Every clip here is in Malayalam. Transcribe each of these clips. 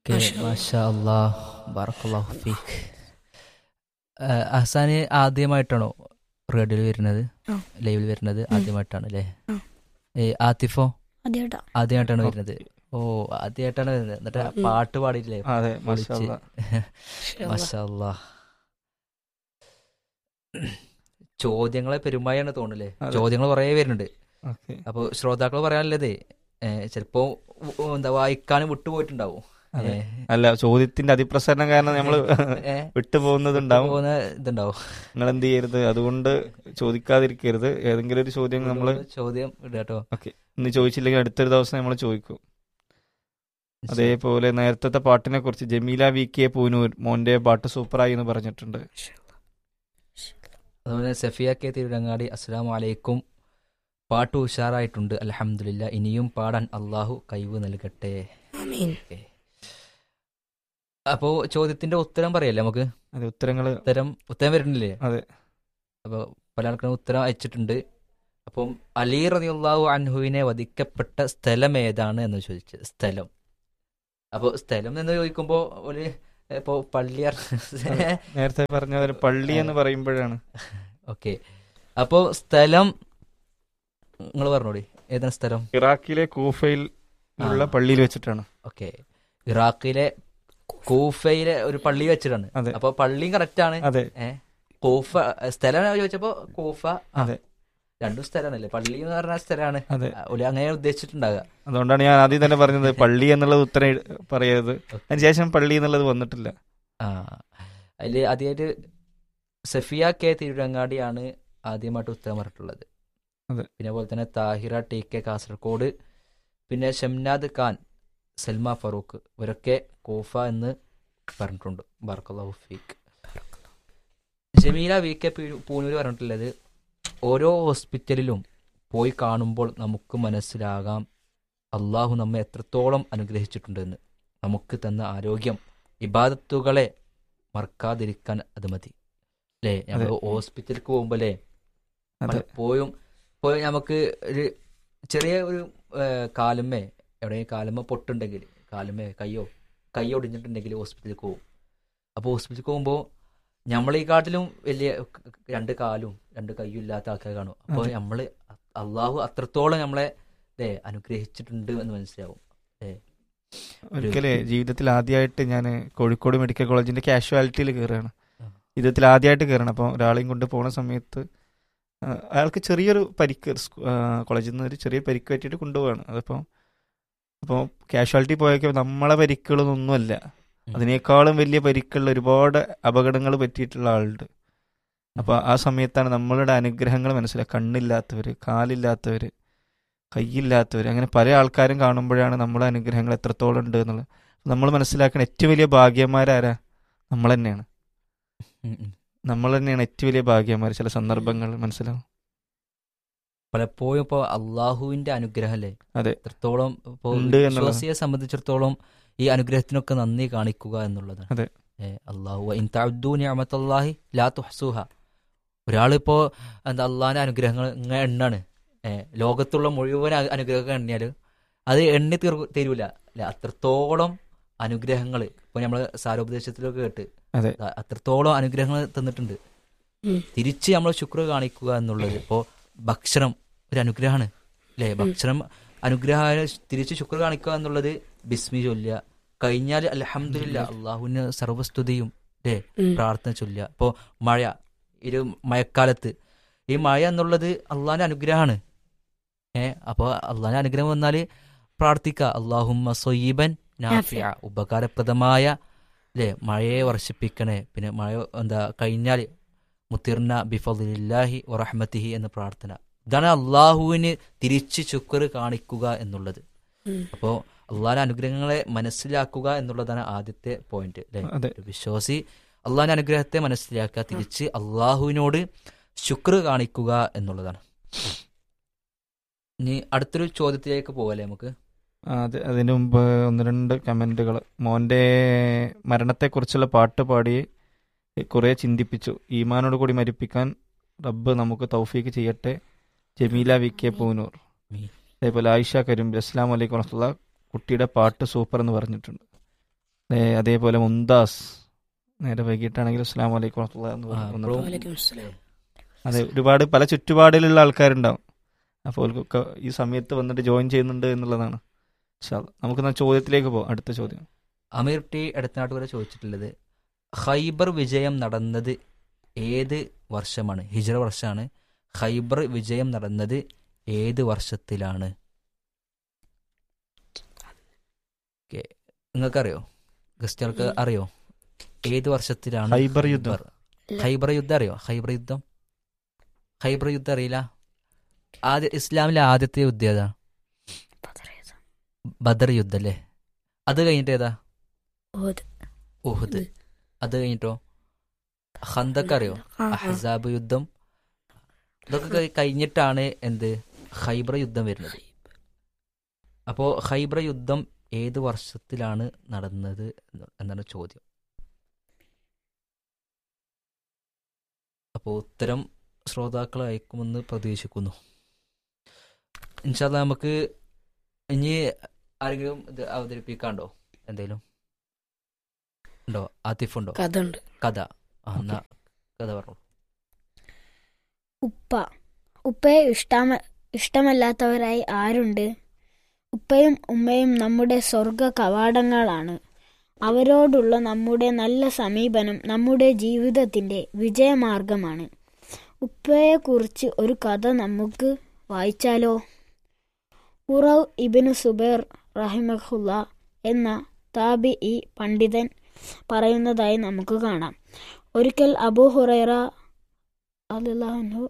ഓക്കെ മാഷാ അല്ലാഹ് ബറക്കല്ലാഹു ഫീക്ക് അഹ്സാന് ആദ്യമായിട്ടാണോ റേഡിയോയിൽ വരുന്നത് ആ. ലൈവിൽ വരുന്നത് ആദ്യമായിട്ടാണ് അല്ലേ ആ. ഏ, ആത്തിഫോ അതേട്ടാ ആദ്യമായിട്ടാണ് വരുന്നത് ഓ ആദ്യമായിട്ടാണ് വരുന്നത് എന്നിട്ട് ആ പാട്ട് പാടിയില്ലേ അതെ വിളിച്ച്. മാഷാ മാഷാ അല്ലാഹ്. ചോദ്യങ്ങളെ പെരുമായാണ് തോന്നുന്നില്ലേ അതെ. ചോദ്യങ്ങൾ കുറേ വരുന്നുണ്ട് ഓക്കെ അപ്പോൾ ശ്രോതാക്കൾ പറയാനുള്ളതേ ചിലപ്പോ ഉ- എന്താ വായിക്കാനും വിട്ടുപോയിട്ടുണ്ടാവും അതെ. ഏ, അല്ല ചോദ്യത്തിന്റെ അതിപ്രസരണം കാരണം നമ്മൾ ഏ, വിട്ടുപോകുന്നതുണ്ടാവും പോകുന്ന ഇതുണ്ടാവും നിങ്ങൾ എന്ത് ചെയ്യരുത് അതുകൊണ്ട് ചോദിക്കാതിരിക്കരുത് ഏതെങ്കിലും ഒരു ചോദ്യം നമ്മൾ ചോദ്യം ഇടാട്ടോ ഇന്ന് ചോദിച്ചില്ലെങ്കിൽ അടുത്തൊരു ദിവസം നമ്മൾ ചോദിക്കും അതേപോലെ നേരത്തെ പാട്ടിനെ കുറിച്ച് ജമീല വി കെ പൂനൂർ മോന്റെ പാട്ട് സൂപ്പറായി എന്ന് പറഞ്ഞിട്ടുണ്ട് അതുപോലെ സഫിയ കെ തിരുരങ്ങാടി അസ്സാം വലൈക്കും പാട്ട് ഉഷാറായിട്ടുണ്ട് അലഹമില്ല ഇനിയും പാടാൻ അള്ളാഹു കഴിവ് നൽകട്ടെ ആമീൻ അപ്പോ ചോദ്യത്തിന്റെ ഉത്തരം പറയല്ലേ നമുക്ക് അതെ ഉത്തരങ്ങള് ഉത്തരം ഉത്തരം വരുന്നില്ലേ അതെ അപ്പോൾ പല ആൾക്കാരും ഉത്തരം അയച്ചിട്ടുണ്ട് അപ്പം അലി റളിയല്ലാഹു അൻഹുവിനെ വധിക്കപ്പെട്ട സ്ഥലം ഏതാണ് എന്ന് ചോദിച്ചു സ്ഥലം അപ്പോൾ സ്ഥലം എന്ന് ചോദിക്കുമ്പോൾ ഒരു ഇപ്പോൾ പള്ളിയാർ നേരത്തെ പറഞ്ഞ പോലെ പള്ളി എന്ന് പറയുമ്പോഴാണ് ഓക്കെ അപ്പോൾ സ്ഥലം നിങ്ങൾ പറഞ്ഞോടി ഏതാണ് സ്ഥലം ഇറാഖിലെ കൂഫയിൽ ഉള്ള ആ. പള്ളിയിൽ വെച്ചിട്ടാണ് ഓക്കെ ഇറാഖിലെ കൂഫയിലെ ഒരു പള്ളി വെച്ചിട്ടാണ് അതെ. അപ്പോൾ പള്ളിയും കറക്റ്റ് ആണ് അതെ കൂഫ സ്ഥലം ചോദിച്ചപ്പോൾ കൂഫ ആ, അതെ രണ്ടും സ്ഥലമാണല്ലേ പള്ളി എന്ന് പറഞ്ഞ സ്ഥലമാണ് അതെ ഒരു അങ്ങനെ ഉദ്ദേശിച്ചിട്ടുണ്ടാകുക അതുകൊണ്ടാണ് ഞാൻ ആദ്യം തന്നെ പറഞ്ഞത് പള്ളി എന്നുള്ളത് ഉത്തരം എഴു- പറയരുത് അതിനുശേഷം പള്ളി എന്നുള്ളത് വന്നിട്ടില്ല ആ അതിൽ ആദ്യമായിട്ട് സഫിയ കെ തിരുരങ്ങാടിയാണ് ആദ്യമായിട്ട് ഉത്തരം പറഞ്ഞിട്ടുള്ളത് അതെ. പിന്നെ അതുപോലെ തന്നെ താഹിറ ടി കെ കാസർഗോഡ് പിന്നെ ഷംനാദ് ഖാൻ സൽമ ഫറൂഖ് ഇവരൊക്കെ കോഫ എന്ന് പറഞ്ഞിട്ടുണ്ട് ബർക്കല്ലാഹു ഫീക്ക് ജമീല വി കെ പി- പൂനൂര് പറഞ്ഞിട്ടുള്ളത് ഓരോ ഹോസ്പിറ്റലിലും പോയി കാണുമ്പോൾ നമുക്ക് മനസ്സിലാകാം അള്ളാഹു നമ്മെ എത്രത്തോളം അനുഗ്രഹിച്ചിട്ടുണ്ടെന്ന് നമുക്ക് തന്ന ആരോഗ്യം ഇബാദത്തുകളെ മറക്കാതിരിക്കാൻ അത് മതി അല്ലേ നമ്മൾ അതെ. ഹോസ്പിറ്റലിലേക്ക് പോകുമ്പോൾ അല്ലേ അതെ പലപ്പോഴും ഇപ്പോൾ നമുക്ക് ഒരു ചെറിയ ഒരു കാലുമ്മേ എവിടെയെങ്കിലും കാലുമ്മ പൊട്ടുണ്ടെങ്കിൽ കാലുമ്മേ കയ്യോ കൈ ഒടിഞ്ഞിട്ടുണ്ടെങ്കിൽ ഹോസ്പിറ്റലിലേക്ക് പോകും അപ്പോൾ ഹോസ്പിറ്റലിലേക്ക് പോകുമ്പോൾ നമ്മളെ ഈ കാട്ടിലും വലിയ ക- ക- രണ്ട് കാലും രണ്ട് കൈയും ഇല്ലാത്ത ആൾക്കാർ കാണും അപ്പോൾ അതെ. നമ്മൾ അള്ളാഹു അത്രത്തോളം നമ്മളെ അല്ലേ അനുഗ്രഹിച്ചിട്ടുണ്ട് എന്ന് മനസ്സിലാവും ഒരിക്കലേ ജീവിതത്തിൽ ആദ്യമായിട്ട് ഞാൻ കോഴിക്കോട് മെഡിക്കൽ കോളേജിന്റെ കാഷ്വാലിറ്റിയിൽ കയറുകയാണ് ആ. ജീവിതത്തിൽ ആദ്യമായിട്ട് കയറണം അപ്പോൾ ഒരാളെയും കൊണ്ട് പോണ സമയത്ത് ആ, അയാൾക്ക് ചെറിയൊരു പരിക്ക് സ്കൂ- ആ, കോളേജിൽ നിന്ന് ഒരു ചെറിയ പരിക്ക് പറ്റിയിട്ട് കൊണ്ടുപോവാണ് അതിപ്പോൾ അപ്പോൾ കാഷ്വാലിറ്റി പോയൊക്കെ നമ്മളെ പരിക്കുകളൊന്നുമല്ല ഉം. അതിനേക്കാളും വലിയ പരിക്കുള്ള ഒരുപാട് അപകടങ്ങൾ പറ്റിയിട്ടുള്ള ആളുണ്ട് അപ്പോൾ ആ സമയത്താണ് നമ്മളുടെ അനുഗ്രഹങ്ങൾ മനസ്സിലാക്കുക കണ്ണില്ലാത്തവർ കാലില്ലാത്തവർ കൈയില്ലാത്തവർ അങ്ങനെ പല ആൾക്കാരും കാണുമ്പോഴാണ് നമ്മളെ അനുഗ്രഹങ്ങൾ എത്രത്തോളം ഉണ്ട് എന്നുള്ളത് നമ്മൾ മനസ്സിലാക്കുന്ന ഏറ്റവും വലിയ ഭാഗ്യന്മാരാരാ നമ്മൾ തന്നെയാണ് ഉം, ഉം. നമ്മൾ തന്നെയാണ് ഏറ്റവും വലിയ ഭാഗ്യന്മാർ ചില സന്ദർഭങ്ങൾ മനസ്സിലാവും പലപ്പോഴും ഇപ്പോൾ അള്ളാഹുവിന്റെ അനുഗ്രഹം അല്ലേ അതെ. എത്രത്തോളം ഇപ്പോൾ ഉണ്ട് എന്നുള്ളത്. വിശ്വാസിയെ സംബന്ധിച്ചിടത്തോളം ഈ അനുഗ്രഹത്തിനൊക്കെ നന്ദി കാണിക്കുക എന്നുള്ളതാണ് അതെ. ഏ, അള്ളാഹു വ ഇൻ തഅദ്ദൂ നിഅമത്തല്ലാഹി ലാ തുഹ്സുഹ ഒരാളിപ്പോ എന്താ അള്ളാഹിന്റെ അനുഗ്രഹങ്ങൾ ഇങ്ങനെ എണ്ണാണ് ഏ, ലോകത്തുള്ള മുഴുവൻ അ- അനുഗ്രഹങ്ങൾ എണ്ണിയാൽ അത് എണ്ണി തീർ തരൂല അല്ലെ അത്രത്തോളം അനുഗ്രഹങ്ങൾ ഇപ്പൊ നമ്മള് സാരോപദേശത്തിലൊക്കെ കേട്ട് അതെ. അ- അത്രത്തോളം അനുഗ്രഹങ്ങൾ തന്നിട്ടുണ്ട് ഉം. തിരിച്ച് നമ്മൾ ശുക്ർ കാണിക്കുക എന്നുള്ളത് ഇപ്പോൾ ഭക്ഷണം ഒരു അനുഗ്രഹമാണ് അല്ലേ ഭക്ഷണം അനുഗ്രഹ തിരിച്ച് ശുക്ർ കാണിക്കുക എന്നുള്ളത് ബിസ്മി ചൊല്ലുക കഴിഞ്ഞാൽ അലഹമില്ല അള്ളാഹുവിന് സർവസ്തുതിയും അല്ലേ ഉം. പ്രാർത്ഥന ചൊല്ലുക ഇപ്പോൾ മഴ ഒരു മഴക്കാലത്ത് ഈ മഴ എന്നുള്ളത് അള്ളാഹിന്റെ അനുഗ്രഹമാണ് ഏ അപ്പോൾ അള്ളാഹിന്റെ അനുഗ്രഹം വന്നാൽ പ്രാർത്ഥിക്കുക അള്ളാഹുമ്മ സൊയ്യബൻ നാഫിയ ഉപകാരപ്രദമായ അല്ലേ മഴയെ വർഷിപ്പിക്കണേ പിന്നെ മഴ എന്താ കഴിഞ്ഞാൽ മുത്തിർന ബിഫലില്ലാഹി വറഹ്മത്തിഹി എന്ന പ്രാർത്ഥന ഇതാണ് അള്ളാഹുവിന് തിരിച്ച് ശുക്ർ കാണിക്കുക എന്നുള്ളത് ഉം. അപ്പോൾ അള്ളാഹിന്റെ അനുഗ്രഹങ്ങളെ മനസ്സിലാക്കുക എന്നുള്ളതാണ് ആദ്യത്തെ പോയിന്റ് അല്ലേ അതെ ഒരു വിശ്വാസി അള്ളാഹിന്റെ അനുഗ്രഹത്തെ മനസ്സിലാക്കുക തിരിച്ച് അള്ളാഹുവിനോട് ശുക്ർ കാണിക്കുക എന്നുള്ളതാണ് ഇനി അടുത്തൊരു ചോദ്യത്തിലേക്ക് പോകല്ലേ നമുക്ക് ആ, അത് അതിനു മുമ്പ് ഒന്ന് രണ്ട് കമന്റുകൾ മോന്റെ മരണത്തെക്കുറിച്ചുള്ള പാട്ട് പാടി കുറെ ചിന്തിപ്പിച്ചു ഈമാനോട് കൂടി മരിപ്പിക്കാൻ റബ്ബ് നമുക്ക് തൗഫീക്ക് ചെയ്യട്ടെ ജമീല വി കെ പൂനൂർ മീൻ. അതേപോലെ ആയിഷ കരീം അസ്ലാം വലൈക്കും വറഹ്മത്തുള്ളാഹ് കുട്ടിയുടെ പാട്ട് സൂപ്പർ എന്ന് പറഞ്ഞിട്ടുണ്ട് ഏ, അതേപോലെ മുന്താസ് നേരെ വൈകിട്ടാണെങ്കിലും അസ്സാം വലൈക്കും വറഹ്മത്തുള്ളാഹി എന്ന് ആ, പറഞ്ഞു. ഇപ്പോഴും- വലൈക്കും അസ്സലാം. അതെ ഒരുപാട് പല ചുറ്റുപാടിലുള്ള ആൾക്കാരുണ്ടാവും അപ്പോൾ അവർക്കൊക്കെ ഈ സമയത്ത് വന്നിട്ട് ജോയിൻ ചെയ്യുന്നുണ്ട് എന്നുള്ളതാണ് ഇൻഷാ അല്ലാ. നമുക്കെന്നാ ചോദ്യത്തിലേക്ക് പോകാം അടുത്ത ചോദ്യം അമീർ ടി എടത്തനാട്ടുകര ചോദിച്ചിട്ടുള്ളത് ഖൈബർ വിജയം നടന്നത് ഏത് വർഷമാണ് ഹിജ്റ വർഷമാണ് ഖൈബർ വിജയം നടന്നത് ഏത് വർഷത്തിലാണ് ഓക്കെ നിങ്ങൾക്കറിയോ ഗസ്റ്റുകൾക്ക് ഇല്ല. അറിയോ ഏത് വർഷത്തിലാണ് ഖൈബർ യുദ്ധം. ഇല്ല. ഖൈബർ യുദ്ധം അറിയോ ഖൈബർ യുദ്ധം ഖൈബർ യുദ്ധം അറിയില്ല ആദ്യ ഇസ്ലാമിലെ ആദ്യത്തെ യുദ്ധം ഏതാ പതറേതാ. ബദർ യുദ്ധം അല്ലേ അത് കഴിഞ്ഞിട്ട് ഏതാ ഓത്. ഉഹുദ് അത് കഴിഞ്ഞിട്ടോ ഹന്തക്ക് അറിയോ ആ, ആ. അഹ്സാബ് യുദ്ധം ഇതൊക്കെ കഴി- കഴിഞ്ഞിട്ടാണ് എന്ത് ഖൈബർ യുദ്ധം വരുന്നത് അപ്പോ ഖൈബർ യുദ്ധം ഏത് വർഷത്തിലാണ് നടന്നത് എന്ന് എന്നാണ് ചോദ്യം അപ്പോൾ ഉത്തരം ശ്രോതാക്കൾ അയക്കുമെന്ന് പ്രതീക്ഷിക്കുന്നു ഇൻഷാല്ല നമുക്ക് ഇനി ആരെങ്കിലും ഇത് അവതരിപ്പിക്കാണ്ടോ എന്തെങ്കിലും ഉണ്ടോ ആതിഫ് ഉണ്ടോ കഥ ഉണ്ട് കഥ ആ, എന്നാ കഥ പറഞ്ഞു ഉപ്പ ഉപ്പയെ ഇഷ്ടമ ഇഷ്ടമല്ലാത്തവരായി ആരുണ്ട് ഉപ്പയും ഉമ്മയും നമ്മുടെ സ്വർഗ കവാടങ്ങളാണ് അവരോടുള്ള നമ്മുടെ നല്ല സമീപനം നമ്മുടെ ജീവിതത്തിന്റെ വിജയമാർഗമാണ് ഉപ്പയെക്കുറിച്ച് ഒരു കഥ നമുക്ക് വായിച്ചാലോ ഉറവ് ഇബിനു സുബൈർ റഹിമഹുല്ല എന്ന താബി ഇ പണ്ഡിതൻ പറയുന്നതായി നമുക്ക് കാണാം ഒരിക്കൽ അബു ഹുറൈറ അലിഹു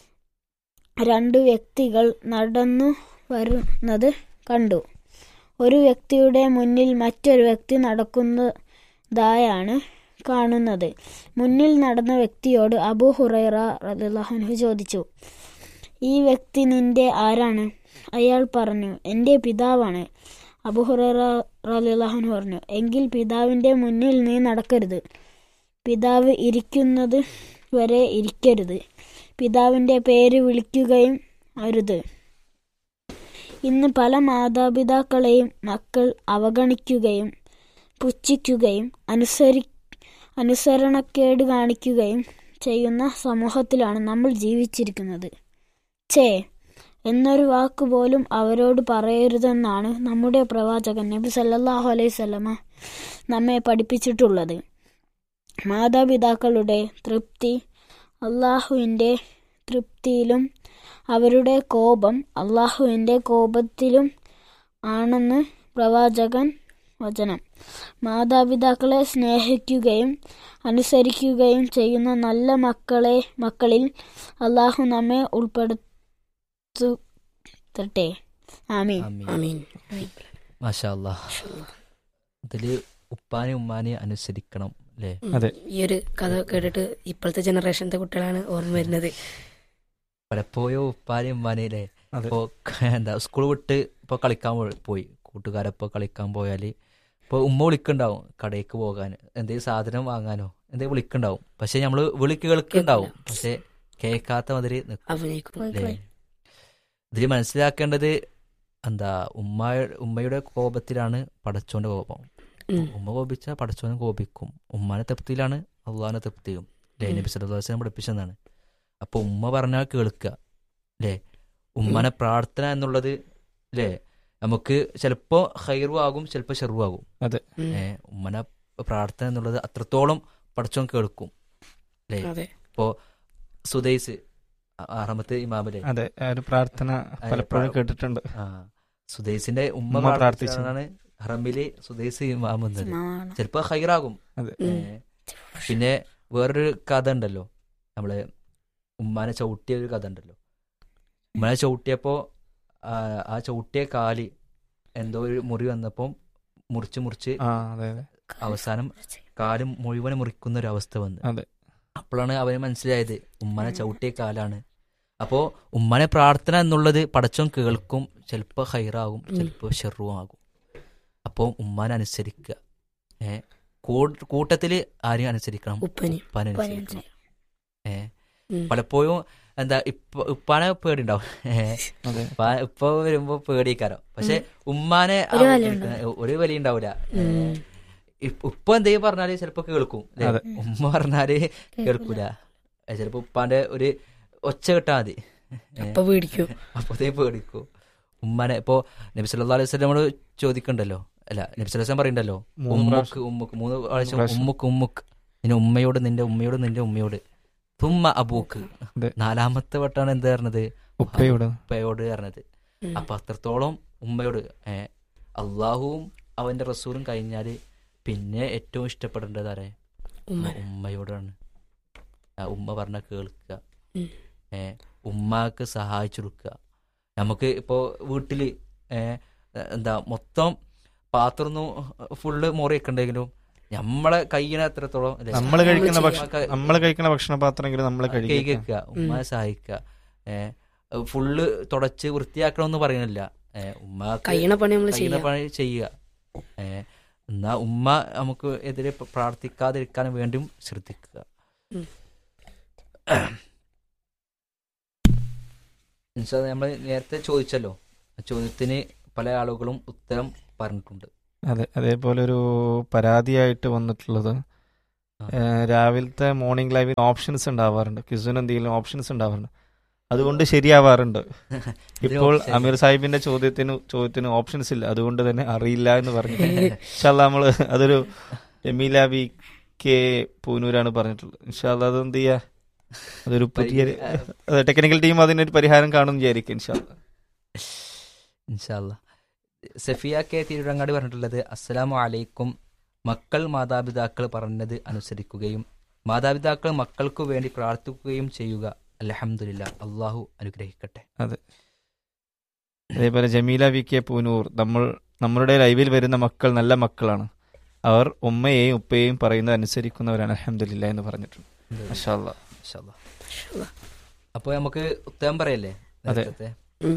രണ്ട് വ്യക്തികൾ നടന്നു വരുന്നത് കണ്ടു ഒരു വ്യക്തിയുടെ മുന്നിൽ മറ്റൊരു വ്യക്തി നടക്കുന്നതായാണ് കാണുന്നത് മുന്നിൽ നടന്ന വ്യക്തിയോട് അബു ഹുറൈറ റലിഹു ചോദിച്ചു ഈ വ്യക്തി നിന്റെ ആരാണ് അയാൾ പറഞ്ഞു എൻ്റെ പിതാവാണ് അബു ഹുറൈറ റലിഹു പറഞ്ഞു എങ്കിൽ പിതാവിൻ്റെ മുന്നിൽ നീ നടക്കരുത് പിതാവ് ഇരിക്കുന്നത് വരെ ഇരിക്കരുത് പിതാവിൻ്റെ പേര് വിളിക്കുകയും അരുത് ഇന്ന് പല മാതാപിതാക്കളെയും മക്കൾ അവഗണിക്കുകയും പുച്ഛിക്കുകയും അനുസരി അനുസരണക്കേട് കാണിക്കുകയും ചെയ്യുന്ന സമൂഹത്തിലാണ് നമ്മൾ ജീവിച്ചിരിക്കുന്നത് ചേ എന്നൊരു വാക്ക് പോലും അവരോട് പറയരുതെന്നാണ് നമ്മുടെ പ്രവാചകൻ നബി സല്ലല്ലാഹു അലൈഹി സ്വലമ നമ്മെ പഠിപ്പിച്ചിട്ടുള്ളത് മാതാപിതാക്കളുടെ തൃപ്തി അള്ളാഹുവിൻ്റെ തൃപ്തിയിലും അവരുടെ കോപം അള്ളാഹുവിൻ്റെ കോപത്തിലും ആണെന്ന് പ്രവാചകൻ വചനം മാതാപിതാക്കളെ സ്നേഹിക്കുകയും അനുസരിക്കുകയും ചെയ്യുന്ന നല്ല മക്കളെ മക്കളിൽ അള്ളാഹു നമ്മെ ഉൾപ്പെടുത്തട്ടെ ആമീൻ ആമീൻ. ആമീൻ മാഷാ അല്ലാ ഇതില് ഉപ്പാനെ ഉമ്മാനെ അനുസരിക്കണം അല്ലേ അതെ. ഈ ഒരു കഥ കേട്ടിട്ട് ഇപ്പോഴത്തെ ജനറേഷനത്തെ കുട്ടികളാണ് ഓർമ്മ വരുന്നത് പലപ്പോഴും ഉപ്പാനെ ഉമ്മാനെ അല്ലേ അതെ. ഇപ്പോ എന്താ സ്കൂൾ വിട്ട് ഇപ്പൊ കളിക്കാൻ പോ- പോയി കൂട്ടുകാരപ്പോ കളിക്കാൻ പോയാല് ഇപ്പൊ ഉമ്മ വിളിക്കുണ്ടാവും കടയ്ക്ക് പോകാൻ എന്തെങ്കിലും സാധനം വാങ്ങാനോ എന്തെങ്കിലും വിളിക്കുണ്ടാവും പക്ഷെ നമ്മള് വിളി കേൾക്കുണ്ടാവും പക്ഷെ കേൾക്കാത്ത മാതിരി നിൽക്കും അഭിനയിക്കും അല്ലേ ഇതിൽ മനസ്സിലാക്കേണ്ടത് എന്താ ഉമ്മ ഉമ്മയുടെ കോപത്തിലാണ് പടച്ചോന്റെ കോപം ഉം. ഉമ്മ കോപിച്ച പടച്ചോനും കോപിക്കും ഉമ്മാനെ തൃപ്തിയിലാണ് അള്ളാഹിനെ തൃപ്തിയും അല്ലേ ഉം. നബി സല്ലാസ്ലം പഠിപ്പിച്ചെന്നാണ് അപ്പൊ ഉമ്മ പറഞ്ഞാൽ കേൾക്കുക അല്ലേ ഉമ്മനെ പ്രാർത്ഥന എന്നുള്ളത് അല്ലേ നമുക്ക് ചിലപ്പോ ഹൈറും ആകും ചിലപ്പോ ഷെറും ആകും ഉം. ഏ ഉമ്മനെ പ്രാർത്ഥന എന്നുള്ളത് അത്രത്തോളം പടച്ചോൻ കേൾക്കും അല്ലേ അതെ സുദൈസ് ആറാമത്തെ ഇമാമല്ലേ അതെ ആ ഒരു പ്രാർത്ഥന പലപ്പോഴും കേട്ടിട്ടുണ്ട് ആ സുദൈസിന്റെ ഉമ്മ ഉമ്മ പ്രാർത്ഥിച്ചാണ് ഹറമില് സുദൈസ് ഇമാം വന്നത് ഇമാമാണ്. ചിലപ്പോ ഹൈറാകും അതെ ഏ, പിന്നെ വേറൊരു കഥ ഉണ്ടല്ലോ നമ്മള് ഉമ്മാനെ ചവിട്ടിയ ഒരു കഥ ഉണ്ടല്ലോ ഉമ്മാനെ ചവിട്ടിയപ്പോ ആ, ആ ചവിട്ടിയ കാല് എന്തോ ഒരു മുറി വന്നപ്പോ മുറിച്ച് മുറിച്ച് ആ അതെ അതെ അവസാനം കാല് മുഴുവൻ മുറിക്കുന്ന ഒരു അവസ്ഥ വന്നു അതെ. അപ്പോഴാണ് അവന് മനസ്സിലായത് ഉമ്മനെ ചവിട്ടിയ കാലാണ് അപ്പോ ഉമ്മനെ പ്രാർത്ഥന എന്നുള്ളത് പടച്ചോൻ കേൾക്കും ചിലപ്പോ ഹൈറാകും ചിലപ്പോ ഷെറുവും ആകും അപ്പോൾ ഉമ്മാനെ അനുസരിക്കുക ഏ കൂ- കൂട്ടത്തില് ആരെയും അനുസരിക്കണം ഉപ്പനി ഉപ്പാനെ അനുസരിക്കണം ഏ ഉം. പലപ്പോഴും എന്താ ഇപ്പ ഉപ്പാനെ പേടിണ്ടാവും ഏ അതെ ഉപ്പ- ഉപ്പ വരുമ്പോ പേടിക്കാരോ പക്ഷെ ഉമ്മാനെ ഒരു ആ വില വിളിക്കുന്ന- ഒരു വലിയ ഉണ്ടാവില്ല ഉം. ഇപ്പ- ഉപ്പ എന്തെങ്കിലും പറഞ്ഞാല് ചിലപ്പോ കേൾക്കും ല്ലേ? അതെ. ഉമ്മ പറഞ്ഞാല് കേൾക്കൂല ഏ, ചിലപ്പോ ഉപ്പാന്റെ ഒരു ഒച്ച കിട്ടാ മതി ഏ, അപ്പൊ പേടിക്കും അപ്പോഴത്തേക്ക് പേടിക്കും ഉമ്മനെ ഇപ്പോ നബി സല്ലല്ലാഹു അലൈഹി വസല്ലം നമ്മള് ചോദിക്കണ്ടല്ലോ അല്ല നബി സല്ലല്ലാഹു അലൈഹി വസല്ലം പറയണ്ടല്ലോ മൂന്ന് ഉമ്മുക്ക് പ്രാവശ്യം. ഉമ്മുക്ക് മൂന്ന് പ്രാവശ്യം പ്രാവശ്യം. ഉമ്മുക്ക് ഉമ്മുക്ക് നിന്റെ ഉമ്മയോട് നിന്റെ ഉമ്മയോട് നിന്റെ ഉമ്മയോട് തുമ്മ അബൂക്ക് അതെ. നാലാമത്തെ വട്ടാണ് എന്ത് പറഞ്ഞത് ഉപ്പയോട് ഉപ്പയോട് പറഞ്ഞത് ഉം. അപ്പൊ അത്രത്തോളം ഉമ്മയോട് ഏ അള്ളാഹുവും അവന്റെ റസൂലും കഴിഞ്ഞാല് പിന്നെ ഏറ്റവും ഇഷ്ടപ്പെടേണ്ടത് ആരെ ഉമ്മ ഉമ്മയോടാണ് ആ ഉമ്മ പറഞ്ഞ കേൾക്കുക ഉം. ഏ ഉമ്മാക്ക് സഹായിച്ചു കൊടുക്കുക നമുക്ക് ഇപ്പോ വീട്ടില് ഏ എന്താ മൊത്തം പാത്രം ഫുള്ള് മോറിയൊക്കെ ഉണ്ടെങ്കിലും നമ്മളെ കയ്യിന് എത്രത്തോളം അല്ലേ? നമ്മൾ കഴിക്കുന്ന ചെയ്യാം. ഭക്ഷണം നമ്മൾ കഴിക്കുന്ന ഭക്ഷണ പാത്രമെങ്കിലും നമ്മൾ കൈ കഴിക്കുക വെക്കുക ഉമ്മയെ സഹായിക്കുക ഏഹ് ഫുള്ള് തുടച്ച് വൃത്തിയാക്കണമെന്ന് പറയുന്നില്ല ഏഹ് ഉമ്മ കഴിയണ പണി നമ്മൾ കഴിയുന്ന ചെയ്യാം പണി ചെയ്യുക ഏഹ് എന്നാ ഉമ്മ നമുക്ക് എതിരെ പ- പ്രാർത്ഥിക്കാതിരിക്കാൻ വേണ്ടിയും ശ്രദ്ധിക്കുക ഉം. നമ്മൾ നേരത്തെ ചോദിച്ചല്ലോ ആ ചോദ്യത്തിന് പല ആളുകളും ഉത്തരം പറഞ്ഞിട്ടുണ്ട് അതെ അതേപോലെ ഒരു പരാതിയായിട്ട് വന്നിട്ടുള്ളത് ആ. ഏഹ് രാവിലത്തെ മോർണിംഗ് ലൈവിൽ ഓപ്ഷൻസ് ഉണ്ടാവാറുണ്ട് ക്വിസിന് എന്തെങ്കിലും ഓപ്ഷൻസ് ഉണ്ടാവാറുണ്ട് അതുകൊണ്ട് ശരിയാവാറുണ്ട് ഇപ്പോൾ option- അമീർ സാഹിബിന്റെ ചോദ്യത്തിന് ചോദ്യത്തിന് ഓപ്ഷൻസ് ഇല്ല അതുകൊണ്ട് തന്നെ അറിയില്ല എന്ന് പറഞ്ഞു ഇൻഷാല്ല നമ്മള് അതൊരു ജമീല വി കെ പൂനൂരാണ് പറഞ്ഞിട്ടുള്ളത് ഇൻഷാല്ല അത് എന്ത് ചെയ്യാ അതൊരു പുതിയ ടെക്നിക്കൽ ടീം അതിനൊരു പരിഹാരം കാണും വിചാരിക്കും ഇൻഷാല്ല ഇൻഷാല്ല സഫിയ കെ തിരുവങ്ങാട് പറഞ്ഞിട്ടുള്ളത് അസ്സലാമു അലൈക്കും മക്കൾ മാതാപിതാക്കൾ പറഞ്ഞത് അനുസരിക്കുകയും മാതാപിതാക്കൾ മക്കൾക്കു വേണ്ടി പ്രാർത്ഥിക്കുകയും ചെയ്യുക അലഹമില്ല അള്ളാഹു അനുഗ്രഹിക്കട്ടെ അതേപോലെ ജമീല വി കെ പൂനൂർ നമ്മൾ നമ്മളുടെ ലൈവിൽ വരുന്ന മക്കൾ നല്ല മക്കളാണ് അവർ ഉമ്മയെയും ഉപ്പയെയും പറയുന്നത് അനുസരിക്കുന്നവരാണ് അലഹമില്ല എന്ന് പറഞ്ഞിട്ടുണ്ട് മാഷാ അല്ലാ. ഇൻഷാല്ലാ. അപ്പോൾ നമുക്ക് ഉത്തരം പറയല്ലേ അതെ. നേരത്തെ ഉം.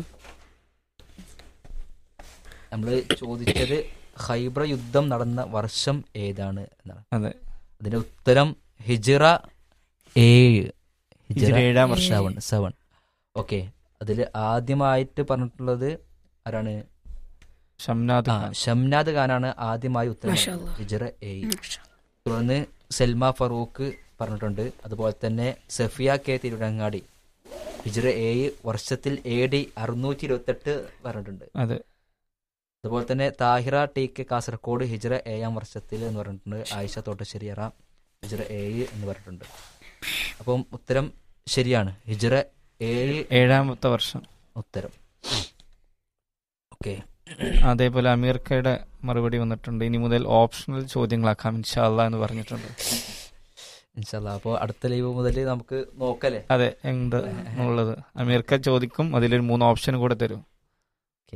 നമ്മൾ ചോദിച്ചത് ഹൈബ്ര യുദ്ധം നടന്ന വർഷം ഏതാണ് എന്നാണ് അതെ അതിന്റെ ഉത്തരം ഹിജിറ ഏഴ് ഹിജ്റ ഏഴാം വർഷം സെവൻ സെവൻ ഓക്കെ അതിൽ ആദ്യമായിട്ട് പറഞ്ഞിട്ടുള്ളത് ആരാണ് ഷംനാദ് ആ ഖാൻ ഷംനാദ് ഖാനാണ് ആദ്യമായി ഉത്തരം മാഷാ പറഞ്ഞത്. അല്ലാ. ഹിജിറ ഏഴ് തുടർന്ന് സെൽമ ഫറൂഖ് പറഞ്ഞിട്ടുണ്ട് അതുപോലെ തന്നെ സഫിയ കെ തിരുവനങ്ങാടി ഹിജിറ ഏഴ് വർഷത്തിൽ എ ഡി അറുന്നൂറ്റി ഇരുപത്തെട്ട് പറഞ്ഞിട്ടുണ്ട് അതെ അതുപോലെ തന്നെ താഹിറ ടി കെ കാസർഗോഡ് ഹിജ്റ ഏഴാം വർഷത്തിൽ എന്ന് പറഞ്ഞിട്ടുണ്ട് ആയിഷ തോട്ടശ്ശേരിയറ ഹിജ്റ ഏഴ് എന്ന് പറഞ്ഞിട്ടുണ്ട് അപ്പം ഉത്തരം ശരിയാണ് ഹിജ്റ ഏഴ് ഏഴാമത്തെ വർഷം ഉത്തരം ഓക്കെ അതേപോലെ അമീർക്കയുടെ മറുപടി വന്നിട്ടുണ്ട് ഇനി മുതൽ ഓപ്ഷണൽ ചോദ്യങ്ങളാക്കാം ഇൻഷാല്ല എന്ന് പറഞ്ഞിട്ടുണ്ട് ഇൻഷാല്ല അപ്പോൾ അടുത്ത ലൈവ് മുതൽ നമുക്ക് നോക്കല്ലേ അതെ എന്ത് എന്നുള്ളത് അമീർക്ക ചോദിക്കും അതിലൊരു മൂന്ന് ഓപ്ഷൻ കൂടെ തരും ഓക്കെ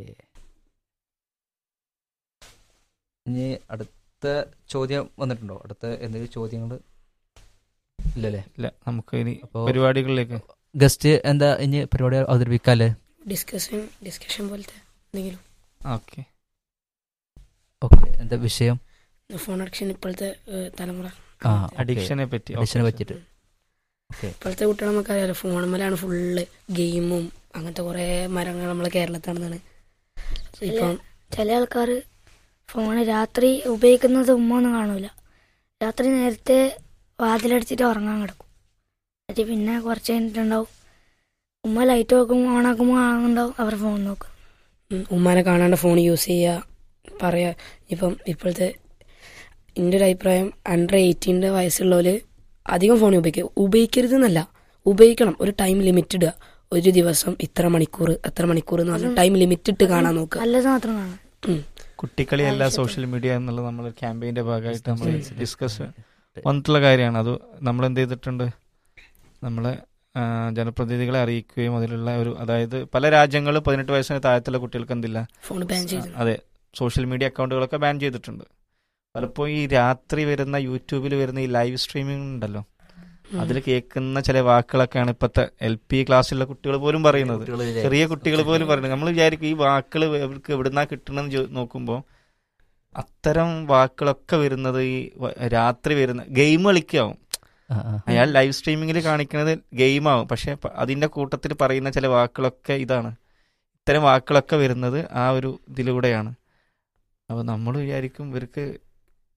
ഇനി അടുത്ത ചോദ്യം വന്നിട്ടുണ്ടോ അടുത്ത എന്തെങ്കിലും ചോദ്യങ്ങൾ ഇല്ലല്ലേ ഇല്ല നമുക്ക് ഇനി അപ്പോൾ പരിപാടികളിലേക്ക് ഗസ്റ്റ് എന്താ ഇനി പരിപാടി അവതരിപ്പിക്കാല്ലേ ഡിസ്കഷൻ ഡിസ്കഷൻ പോലത്തെ എന്തെങ്കിലും ഓക്കെ ഓക്കെ എന്താ വിഷയം ഫോൺ അഡിക്ഷൻ ഇപ്പോഴത്തെ ഏഹ്, തലമുറ ആ അഡിക്ഷനെ പറ്റി അഡിക്ഷനെ Okay. പറ്റിയിട്ട് ഓക്കെ ഇപ്പോഴത്തെ കുട്ടികൾ നമുക്കറിയാലോ ഫോണുമ്മലാണ് ഫുള്ള് ഗെയിമും അങ്ങനത്തെ കുറേ മരങ്ങൾ നമ്മളെ കേരളത്താണെന്നാണ് ഇപ്പം ചില ആൾക്കാർ ഫോണ് രാത്രി ഉപയോഗിക്കുന്നത് ഉമ്മ ഒന്നും കാണൂല രാത്രി നേരത്തെ വാതിലടിച്ചിട്ട് ഉറങ്ങാൻ കിടക്കും എന്നിട്ട് പിന്നെ കുറച്ച് കഴിഞ്ഞിട്ടുണ്ടാവും ഉമ്മ ലൈറ്റ് നോക്കുമ്പോൾ ഓണാക്കുമ്പോൾ കാണുന്നുണ്ടാവും അവർ ഫോൺ നോക്കും ഉം, ഉമ്മാനെ കാണാണ്ട് ഫോൺ യൂസ് ചെയ്യുക പറയാ ഇപ്പം ഇപ്പോഴത്തെ എൻ്റെ ഒരു അഭിപ്രായം അണ്ടർ എയ്റ്റീൻ്റെ വയസ്സുള്ളവർ അധികം ഫോൺ ഉപയോഗിക്കുക ഉപയോഗിക്കരുത് എന്നല്ല ഉപയോഗിക്കണം ഒരു ടൈം ലിമിറ്റ് ഇടുക ഒരു ദിവസം ഇത്ര മണിക്കൂർ എത്ര മണിക്കൂർ എന്ന് പറഞ്ഞ ടൈം ലിമിറ്റ് ഇട്ട് കാണാൻ നോക്കുക നല്ലത് മാത്രം കാണാം ഉം. കുട്ടിക്കളിയല്ല സോഷ്യൽ മീഡിയ എന്നുള്ളത് നമ്മൾ ക്യാമ്പയിന്റെ ഭാഗമായിട്ട് നമ്മൾ ഡിസ്കസ് വന്നിട്ടുള്ള കാര്യമാണ് അത് നമ്മൾ എന്ത് ചെയ്തിട്ടുണ്ട് നമ്മളെ ആ, ജനപ്രതിനിധികളെ അറിയിക്കുകയും അതിലുള്ള ഒരു അതായത് പല രാജ്യങ്ങളും പതിനെട്ട് വയസ്സിന് താഴത്തുള്ള കുട്ടികൾക്ക് എന്തില്ല ഫോൺ ബാൻ ചെയ്തു അതെ സോഷ്യൽ മീഡിയ അക്കൗണ്ടുകളൊക്കെ ബാൻ ചെയ്തിട്ടുണ്ട് പലപ്പോഴും ഈ രാത്രി വരുന്ന യൂട്യൂബിൽ വരുന്ന ഈ ലൈവ് സ്ട്രീമിംഗ് ഉണ്ടല്ലോ ഉം. അതിൽ കേൾക്കുന്ന ചില വാക്കുകളൊക്കെയാണ് ഇപ്പോഴത്തെ എൽ പി ക്ലാസ്സിലുള്ള കുട്ടികൾ പോലും പറയുന്നത് ചെറിയ കുട്ടികൾ പോലും പറയുന്നത് നമ്മൾ വിചാരിക്കും ഈ വാക്കുകൾ അവർക്ക് എവിടുന്നാ കിട്ടണമെന്ന് ചോ- നോക്കുമ്പോൾ അത്തരം വാക്കുകളൊക്കെ വരുന്നത് ഈ വ- രാത്രി വരുന്ന ഗെയിം കളിക്കാവും അയാൾ ലൈവ് സ്ട്രീമിങ്ങിൽ കാണിക്കുന്നത് ഗെയിമാവും പക്ഷെ പ- അതിന്റെ കൂട്ടത്തിൽ പറയുന്ന ചില വാക്കുകളൊക്കെ ഇതാണ് ഇത്തരം വാക്കുകളൊക്കെ വരുന്നത് ആ ഒരു ഇതിലൂടെയാണ് അപ്പോൾ നമ്മൾ വിചാരിക്കും ഇവർക്ക്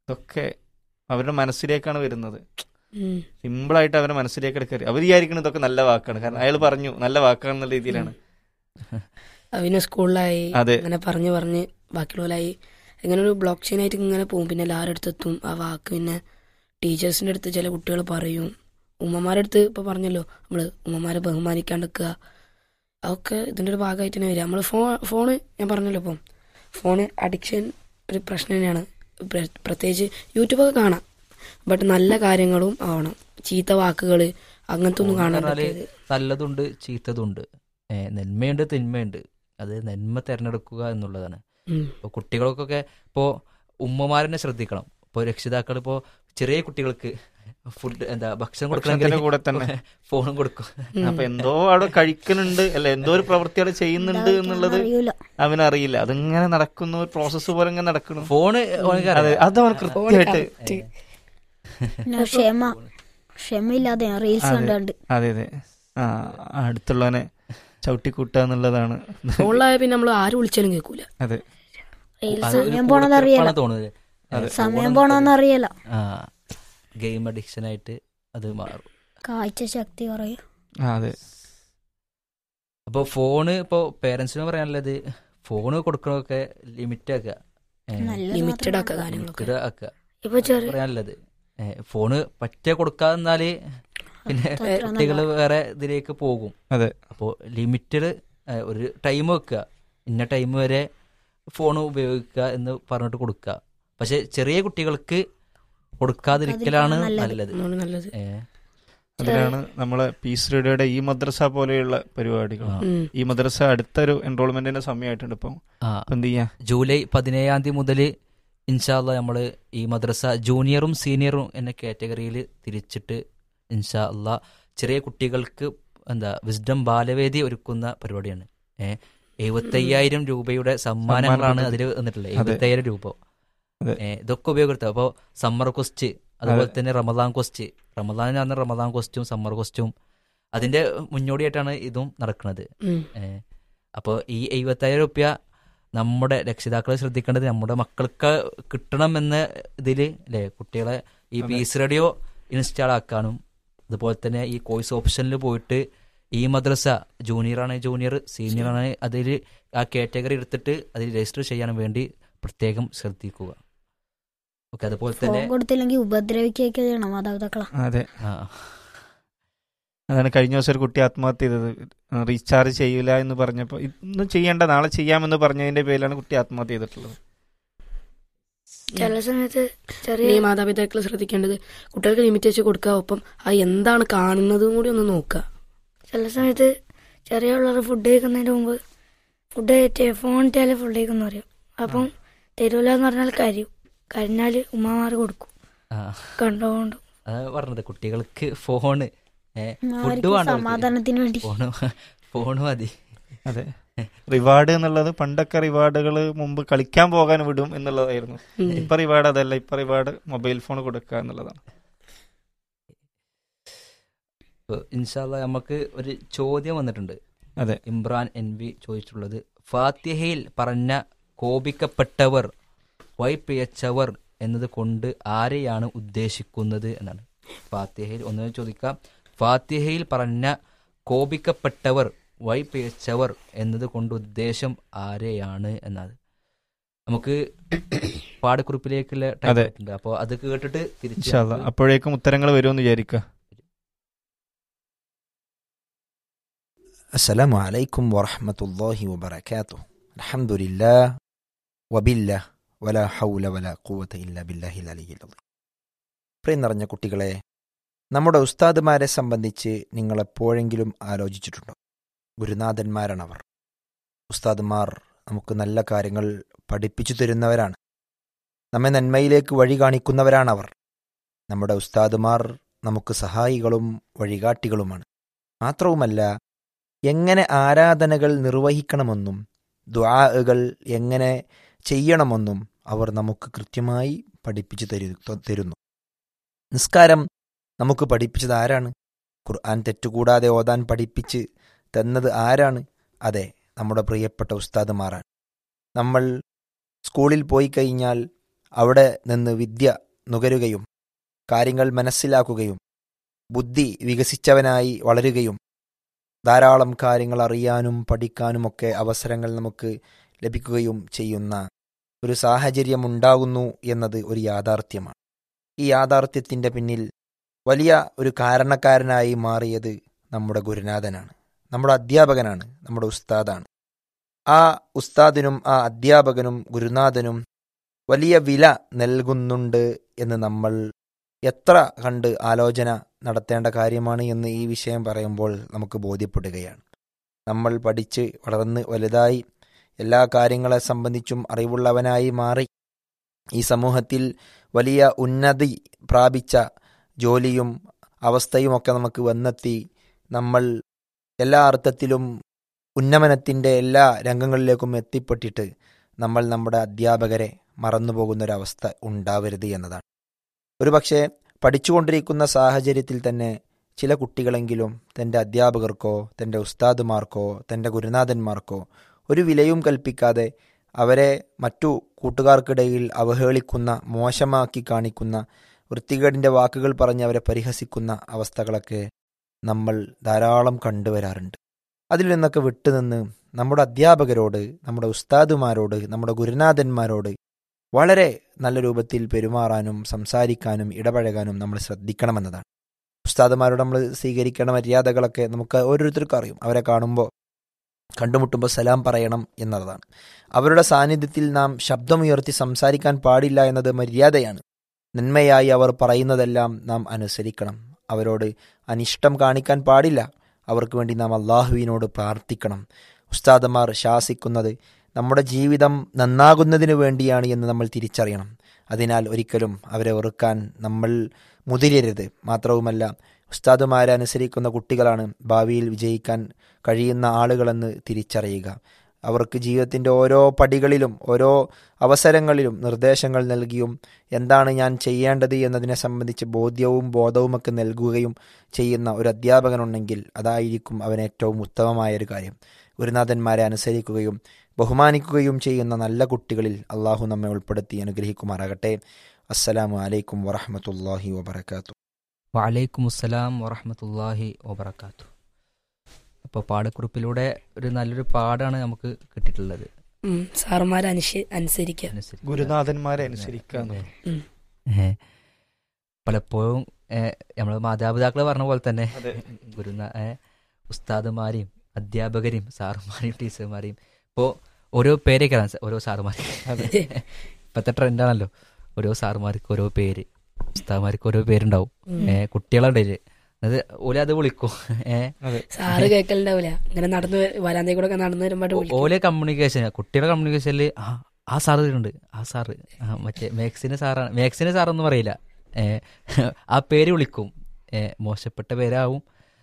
ഇതൊക്കെ അവരുടെ മനസ്സിലേക്കാണ് വരുന്നത് ഉം. സിമ്പിളായിട്ട് അവരുടെ മനസ്സിലേക്ക് എടുക്കരുത് അവർ വിചാരിക്കുന്നത് ഇതൊക്കെ നല്ല വാക്കാണ് കാരണം അയാൾ പറഞ്ഞു നല്ല വാക്കാണെന്നുള്ള രീതിയിലാണ് അത് പിന്നെ സ്കൂളിലായി അതെ. അങ്ങനെ പറഞ്ഞ് പറഞ്ഞ് ബാക്കിയുള്ളവരായി ഇങ്ങനെ ഒരു ബ്ലോക്ക് ചെയിൻ ആയിട്ട് ഇങ്ങനെ പോകും പിന്നെ എല്ലാവരുടെ അടുത്തെത്തും ആ വാക്ക് പിന്നെ ടീച്ചേഴ്സിൻ്റെ അടുത്ത് ചില കുട്ടികൾ പറയും ഉമ്മമാരുടെ അടുത്ത് ഇപ്പോൾ പറഞ്ഞല്ലോ നമ്മൾ ഉമ്മമാരെ ബഹുമാനിക്കാണ്ടിരിക്കുക അതൊക്കെ ഇതിൻ്റെ ഒരു ഭാഗമായിട്ട് തന്നെ വരിക നമ്മൾ ഫോ ഫോണ് ഞാൻ പറഞ്ഞല്ലോ ഇപ്പം ഫോണ് അഡിക്ഷൻ ഒരു പ്രശ്നം തന്നെയാണ് പ്ര- പ്രത്യേകിച്ച് യൂട്യൂബൊക്കെ കാണാം ബട്ട് നല്ല കാര്യങ്ങളും ആവണം ചീത്ത വാക്കുകൾ അങ്ങനത്തെ ഒന്നും കാണാൻ പറഞ്ഞാല് പറ്റരുത് നല്ലതുണ്ട് ചീത്തതുണ്ട് ഏ, നന്മയുണ്ട് തിന്മയുണ്ട് അത് നന്മ തിരഞ്ഞെടുക്കുക എന്നുള്ളതാണ് ഉം. ഇപ്പോൾ കുട്ടികൾക്കൊക്കെ ഇപ്പോൾ ഉമ്മമാരെന്നെ ശ്രദ്ധിക്കണം ഇപ്പോൾ രക്ഷിതാക്കൾ ഇപ്പോൾ ചെറിയ കുട്ടികൾക്ക് ഫുഡ് എന്താ ഭക്ഷണം കൊടുക്കണമെങ്കിൽ ഭക്ഷണത്തിന്റെ കൂടെ തന്നെ ഫോണും കൊടുക്കും ഉം. അപ്പൊ എന്തോ അവിടെ കഴിക്കുന്നുണ്ട് അല്ല എന്തോ ഒരു പ്രവൃത്തി അവിടെ ചെയ്യുന്നുണ്ട് എന്നുള്ളത് അറിയൂല അവനറിയില്ല അതിങ്ങനെ നടക്കുന്ന ഒരു പ്രോസസ്സ് പോലെ ഇങ്ങനെ നടക്കണം ഫോണ് ഓനക്ക് അതെ അറിയാം. അത് അവൻ കൃത്യമായിട്ട് പിന്നെ ക്ഷമ ക്ഷമയില്ലാതെ റീൽസ് അതെ. കണ്ടുകൊണ്ട് അതെ അതെ ആ അടുത്തുള്ളവനെ ചവിട്ടിക്കൂട്ടുക എന്നുള്ളതാണ് ഫോണിലായ പിന്നെ നമ്മൾ ആര് വിളിച്ചാലും കേൾക്കൂല അതെ റീൽസ് അത് ഒരു സമയം പോണെന്ന് അറിയില്ല കൂടപ്പിറപ്പാണ് തോന്നുന്നത് അതെ. സമയം പോണെന്ന് അറിയില്ല ആ ഗെയിം അഡിക്ഷൻ ആയിട്ട് അത് മാറും കാഴ്ച ശക്തി കുറയും ആ അതെ അപ്പോൾ ഫോണ് ഇപ്പോൾ പേരൻസിന് പറയാനുള്ളത് ഫോണ് കൊടുക്കണമൊക്കെ ലിമിറ്റ് ആക്കുക ഏ, നല്ലത് ലിമിറ്റഡ് മാത്രം ആക്കുക മതി. കാര്യങ്ങളൊക്കെ ലിമിറ്റഡ് ആക്കുക ഇപ്പൊ ചെറിയ പറയാനുള്ളത് ഏ, ഫോണ് പറ്റേ കൊടുക്കാതെന്നാല് പിന്നെ അത്ര കുട്ടികൾ നല്ലതാ. വേറെ ഇതിലേക്ക് പോകും അതെ അപ്പോൾ ലിമിറ്റഡ് ഒരു ടൈം വെക്കുക ഇന്ന ടൈം വരെ ഫോൺ ഉപയോഗിക്കുക എന്ന് പറഞ്ഞിട്ട് കൊടുക്കുക പക്ഷെ ചെറിയ കുട്ടികൾക്ക് കൊടുക്കാതിരിക്കലാണ് നല്ലത്. നല്ലത് ഒന്നുകൂടി നല്ലത് ഏ, അതിലാണ് നമ്മളെ പീസ് റേഡിയോയുടെ ഈ മദ്രസ പോലെയുള്ള പരിപാടികൾ ആ. ഉം. ഈ മദ്രസ അടുത്തൊരു എൻറോൾമെന്റിന്റെ സമയമായിട്ടുണ്ട് ഇപ്പം ആ അപ്പൊ എന്ത് ചെയ്യാ ജൂലൈ പതിനേഴാം തീയതി മുതൽ ഇൻഷാല്ല നമ്മൾ ഈ മദ്രസ ജൂനിയറും സീനിയറും എന്ന കാറ്റഗറിയിൽ തിരിച്ചിട്ട് ഇൻഷാ അല്ല ചെറിയ കുട്ടികൾക്ക് എന്താ വിസ്ഡം ബാലവേദി ഒരുക്കുന്ന പരിപാടിയാണ് ഏഹ് എഴുപത്തയ്യായിരം രൂപയുടെ സമ്മാനങ്ങളാണ് അതിൽ വന്നിട്ടുള്ളത് അതെ. എഴുപത്തയ്യായിരം രൂപ അതെ. ഏഹ് ഇതൊക്കെ ഉപയോഗപ്പെടുത്തുക അപ്പോൾ സമ്മർ കൊസ്റ്റ് അതുപോലെ തന്നെ റമദാൻ കൊസ്റ്റ് റമദാനിന് നടന്ന റമദാൻ കൊസ്റ്റും സമ്മർ കൊസ്റ്റും അതിന്റെ മുന്നോടിയായിട്ടാണ് ഇതും നടക്കുന്നത് ഉം. അപ്പോൾ ഈ എഴുപത്തായിരം റുപ്യ നമ്മുടെ രക്ഷിതാക്കളെ ശ്രദ്ധിക്കേണ്ടത് നമ്മുടെ മക്കൾക്ക് കിട്ടണം എന്ന ഇതിൽ അല്ലേ കുട്ടികളെ ഈ അതെ. പീസ് റേഡിയോ ഇൻസ്റ്റാൾ ആക്കാനും അതുപോലെ തന്നെ ഈ കോഴ്സ് ഓപ്ഷനിൽ പോയിട്ട് ഈ മദ്രസ ജൂനിയർ ആണ് ജൂനിയർ സീനിയർ ആണ് അതിൽ ആ കാറ്റഗറി എടുത്തിട്ട് അതിൽ രജിസ്റ്റർ ചെയ്യാൻ വേണ്ടി പ്രത്യേകം ശ്രദ്ധിക്കുക ഓക്കെ അതുപോലെ ഫോൺ തന്നെ കൊടുത്തില്ലെങ്കിൽ ഉപദ്രവിക്കുകയൊക്കെ ചെയ്യണം മാതാപിതാക്കളെ അതെ ആ അതാണ് കഴിഞ്ഞ ദിവസം ഒരു കുട്ടി ആത്മഹത്യ ചെയ്തത് റീചാർജ് ചെയ്യൂല എന്ന് പറഞ്ഞപ്പോൾ ഇന്ന് ചെയ്യേണ്ട നാളെ ചെയ്യാമെന്ന് പറഞ്ഞതിന്റെ പേരിലാണ് കുട്ടി ആത്മഹത്യ ചെയ്തിട്ടുള്ളത് ചില സമയത്ത് ചെറിയ ഇനി മാതാപിതാക്കൾ ശ്രദ്ധിക്കേണ്ടത് കുട്ടികൾക്ക് ലിമിറ്റ് വെച്ച് കൊടുക്കുക ഒപ്പം അത് എന്താണ് കാണുന്നതും കൂടി ഒന്ന് നോക്കുക ചില സമയത്ത് ചെറിയ പിള്ളേർ ഫുഡ് കഴിക്കുന്നതിന് മുമ്പ് ഫുഡ് കഴിച്ചേ ഫോൺ ഇട്ടാലേ ഫുഡ് കഴിക്കുന്ന പറയും അപ്പം തരൂല എന്ന് പറഞ്ഞാൽ കരയും കരഞ്ഞാൽ ഉമ്മമാർ കൊടുക്കും ആ കണ്ടുകൊണ്ട് അതാണ് പറഞ്ഞത് കുട്ടികൾക്ക് ഫോണ് ഫുഡ് അവർക്ക് വേണ്ട സമാധാനത്തിന് വേണ്ടി ഫോണ് ഫോണ് മതി അതെ റിവാർഡ് എന്നുള്ളത് പണ്ടൊക്കെ റിവാർഡുകൾ മുമ്പ് കളിക്കാൻ പോകാൻ വിടും എന്നുള്ളതായിരുന്നു ഉം. ഇപ്പൊ റിവാർഡ് അതല്ല ഇപ്പൊ റിവാർഡ് മൊബൈൽ ഫോൺ കൊടുക്കുക എന്നുള്ളതാണ് ഇൻഷാല്ല നമുക്ക് ഒരു ചോദ്യം വന്നിട്ടുണ്ട് അതെ ഇമ്രാൻ എൻ വി ചോദിച്ചിട്ടുള്ളത് ഫാത്തിഹയിൽ പറഞ്ഞ കോപിക്കപ്പെട്ടവർ വൈപ്പിയച്ചവർ എന്നത് കൊണ്ട് ആരെയാണ് ഉദ്ദേശിക്കുന്നത് എന്നാണ് ഫാത്തിഹയിൽ ഒന്ന് ചോദിക്കാം ഫാത്തിഹയിൽ പറഞ്ഞ കോപിക്കപ്പെട്ടവർ വൈപ്പിയച്ചവർ എന്നത് കൊണ്ട് ഉദ്ദേശം ആരെയാണ് എന്നാണ് നമുക്ക് പാഠക്കുറിപ്പിലേക്കുള്ള ടൈം അതെ. ഉണ്ട് അപ്പോൾ അത് കേട്ടിട്ട് തിരിച്ച് ഇൻഷാല്ലാ. നമുക്ക് അപ്പോഴേക്കും ഉത്തരങ്ങൾ വരുമെന്ന് വിചാരിക്കുക السلام عليكم ورحمة الله وبركاته الحمد لله وبالله ولا حول ولا قوة إلا بالله العلي العظيم പ്രിയം നിറഞ്ഞ കുട്ടികളെ നമ്മുടെ ഉസ്താദുമാരെ സംബന്ധിച്ച് നിങ്ങൾ എപ്പോഴെങ്കിലും ആലോചിച്ചിട്ടുണ്ടോ ഗുരുനാഥന്മാരാണവർ ഉസ്താദുമാർ നമുക്ക് നല്ല കാര്യങ്ങൾ പഠിപ്പിച്ചു തരുന്നവരാണ് നമ്മെ നന്മയിലേക്ക് വഴി കാണിക്കുന്നവരാണവർ നമ്മുടെ ഉസ്താദുമാർ നമുക്ക് സഹായികളും വഴികാട്ടികളുമാണ് മാത്രവുമല്ല എങ്ങനെ ആരാധനകൾ നിർവഹിക്കണമെന്നും ദ്വാകൾ എങ്ങനെ ചെയ്യണമെന്നും അവർ നമുക്ക് കൃത്യമായി പഠിപ്പിച്ചു തരു തരുന്നു നിസ്കാരം നമുക്ക് പഠിപ്പിച്ചത് ആരാണ് ഖുർആൻ തെറ്റുകൂടാതെ ഓതാൻ പഠിപ്പിച്ച് തന്നത് ആരാണ് അതെ നമ്മുടെ പ്രിയപ്പെട്ട ഉസ്താദുമാറാണ് നമ്മൾ സ്കൂളിൽ പോയി കഴിഞ്ഞാൽ അവിടെ നിന്ന് വിദ്യ നുകരുകയും കാര്യങ്ങൾ മനസ്സിലാക്കുകയും ബുദ്ധി വികസിച്ചവനായി വളരുകയും ധാരാളം കാര്യങ്ങൾ അറിയാനും പഠിക്കാനുമൊക്കെ അവസരങ്ങൾ നമുക്ക് ലഭിക്കുകയും ചെയ്യുന്ന ഒരു സാഹചര്യം ഉണ്ടാകുന്നു എന്നത് ഒരു യാഥാർത്ഥ്യമാണ് ഈ യാഥാർത്ഥ്യത്തിൻ്റെ പിന്നിൽ വലിയ ഒരു കാരണക്കാരനായി മാറിയത് നമ്മുടെ ഗുരുനാഥനാണ് നമ്മുടെ അധ്യാപകനാണ് നമ്മുടെ ഉസ്താദാണ് ആ ഉസ്താദിനും ആ അധ്യാപകനും ഗുരുനാഥനും വലിയ വില നൽകുന്നുണ്ട് എന്ന് നമ്മൾ എത്ര കണ്ട് ആലോചന നടത്തേണ്ട കാര്യമാണ് എന്ന് ഈ വിഷയം പറയുമ്പോൾ നമുക്ക് ബോധ്യപ്പെടുകയാണ് നമ്മൾ പഠിച്ച് വളർന്ന് വലുതായി എല്ലാ കാര്യങ്ങളെ സംബന്ധിച്ചും അറിവുള്ളവനായി മാറി ഈ സമൂഹത്തിൽ വലിയ ഉന്നതി പ്രാപിച്ച ജോലിയും അവസ്ഥയുമൊക്കെ നമുക്ക് വന്നെത്തി നമ്മൾ എല്ലാ അർത്ഥത്തിലും ഉന്നമനത്തിൻ്റെ എല്ലാ രംഗങ്ങളിലേക്കും എത്തിപ്പെട്ടിട്ട് നമ്മൾ നമ്മുടെ അധ്യാപകരെ മറന്നുപോകുന്ന ഒരവസ്ഥ ഉണ്ടാവരുത് എന്നതാണ് ഒരുപക്ഷെ പഠിച്ചുകൊണ്ടിരിക്കുന്ന സാഹചര്യത്തിൽ തന്നെ ചില കുട്ടികളെങ്കിലും തൻ്റെ അധ്യാപകർക്കോ തൻ്റെ ഉസ്താദുമാർക്കോ തൻ്റെ ഗുരുനാഥന്മാർക്കോ ഒരു വിലയും കൽപ്പിക്കാതെ അവരെ മറ്റു കൂട്ടുകാർക്കിടയിൽ അവഹേളിക്കുന്ന മോശമാക്കി കാണിക്കുന്ന വൃത്തികേടിൻ്റെ വാക്കുകൾ പറഞ്ഞ് അവരെ പരിഹസിക്കുന്ന അവസ്ഥകളൊക്കെ നമ്മൾ ധാരാളം കണ്ടുവരാറുണ്ട് അതിൽ നിന്നൊക്കെ വിട്ടുനിന്ന് നമ്മുടെ അധ്യാപകരോട് നമ്മുടെ ഉസ്താദുമാരോട് നമ്മുടെ ഗുരുനാഥന്മാരോട് വളരെ നല്ല രൂപത്തിൽ പെരുമാറാനും സംസാരിക്കാനും ഇടപഴകാനും നമ്മൾ ശ്രദ്ധിക്കണമെന്നതാണ് ഉസ്താദുമാരോട് നമ്മൾ സ്വീകരിക്കേണ്ട മര്യാദകളൊക്കെ നമുക്ക് ഓരോരുത്തർക്കും അറിയും അവരെ കാണുമ്പോൾ കണ്ടുമുട്ടുമ്പോൾ സലാം പറയണം എന്നതാണ് അവരുടെ സാന്നിധ്യത്തിൽ നാം ശബ്ദമുയർത്തി സംസാരിക്കാൻ പാടില്ല എന്നത് മര്യാദയാണ് നന്മയായി അവർ പറയുന്നതെല്ലാം നാം അനുസരിക്കണം അവരോട് അനിഷ്ടം കാണിക്കാൻ പാടില്ല അവർക്ക് വേണ്ടി നാം അള്ളാഹുവിനോട് പ്രാർത്ഥിക്കണം ഉസ്താദന്മാർ ശാസിക്കുന്നത് നമ്മുടെ ജീവിതം നന്നാകുന്നതിന് വേണ്ടിയാണ് എന്ന് നമ്മൾ തിരിച്ചറിയണം അതിനാൽ ഒരിക്കലും അവരെ വെറുക്കാൻ നമ്മൾ മുതിരരുത് മാത്രവുമല്ല ഉസ്താദുമാരെ അനുസരിക്കുന്ന കുട്ടികളാണ് ഭാവിയിൽ വിജയിക്കാൻ കഴിയുന്ന ആളുകളെന്ന് തിരിച്ചറിയുക അവർക്ക് ജീവിതത്തിൻ്റെ ഓരോ പടികളിലും ഓരോ അവസരങ്ങളിലും നിർദ്ദേശങ്ങൾ നൽകിയും എന്താണ് ഞാൻ ചെയ്യേണ്ടത് എന്നതിനെ സംബന്ധിച്ച് ബോധ്യവും ബോധവുമൊക്കെ നൽകുകയും ചെയ്യുന്ന ഒരു അധ്യാപകനുണ്ടെങ്കിൽ അതായിരിക്കും അവൻ ഏറ്റവും ഉത്തമമായ ഒരു കാര്യം ഗുരുനാഥന്മാരെ അനുസരിക്കുകയും ബഹുമാനിക്കുകയും ചെയ്യുന്ന നല്ല കുട്ടികളിൽ അള്ളാഹു നമ്മെ ഉൾപ്പെടുത്തി അനുഗ്രഹിക്കുമാറാകട്ടെ അസ്സലാമു അലൈക്കും വറഹമത്തല്ലാഹി വബർക്കാത്തു വലൈക്കും അസ്സലാം വറഹമത്തല്ലാഹി വബർക്കാത്തു അപ്പോൾ പാഠക്കുറിപ്പിലൂടെ ഒരു നല്ലൊരു പാഠാണ് നമുക്ക് കിട്ടിയിട്ടുള്ളത് ഉം, സാറുമാരെ അനുശ അനുസരിക്കുക അനുസരിച്ച് ഗുരുനാഥന്മാരെ അനുസരിക്കുക അതെ. ഉം. ഏ, പലപ്പോഴും നമ്മൾ മാതാപിതാക്കൾ പറഞ്ഞ പോലെ തന്നെ അതെ. ഗുരുനാ ഏ, ഉസ്താദുമാരെയും അധ്യാപകരെയും സാറുമാരെയും ടീച്ചർമാരെയും ഇപ്പോൾ ഓരോ പേരൊക്കെയാണ് ഓരോ സാറുമാർ അതെ. ഇപ്പോഴത്തെ ട്രെൻഡാണല്ലോ ഓരോ സാറുമാർക്ക് ഓരോ പേര് ഉസ്താദുമാർക്ക് ഓരോ പേരുണ്ടാവും ഉം. ഏ, കുട്ടികളുടെ ഇടയിൽ അത് ഓല അത് വിളിക്കും ഏ അതെ സാറ് കേൾക്കലുണ്ടാവില്ല ഇങ്ങനെ നടന്ന് വ- വരാന്തേ കൂടെ ഒക്കെ നടന്നു വരുമ്പോൾ ഓ- ഓലെ കമ്മ്യൂണിക്കേഷൻ കുട്ടികളുടെ കമ്മ്യൂണിക്കേഷനിൽ ആ ആ സാറ് ഉണ്ട് ആ സാറ് ആ മറ്റേ മാക്സിന് സാറാണ് മാക്സിന് സാറൊന്നും പറയില്ല ഏ, ആ പേര് വിളിക്കും ഏ, മോശപ്പെട്ട പേരാവും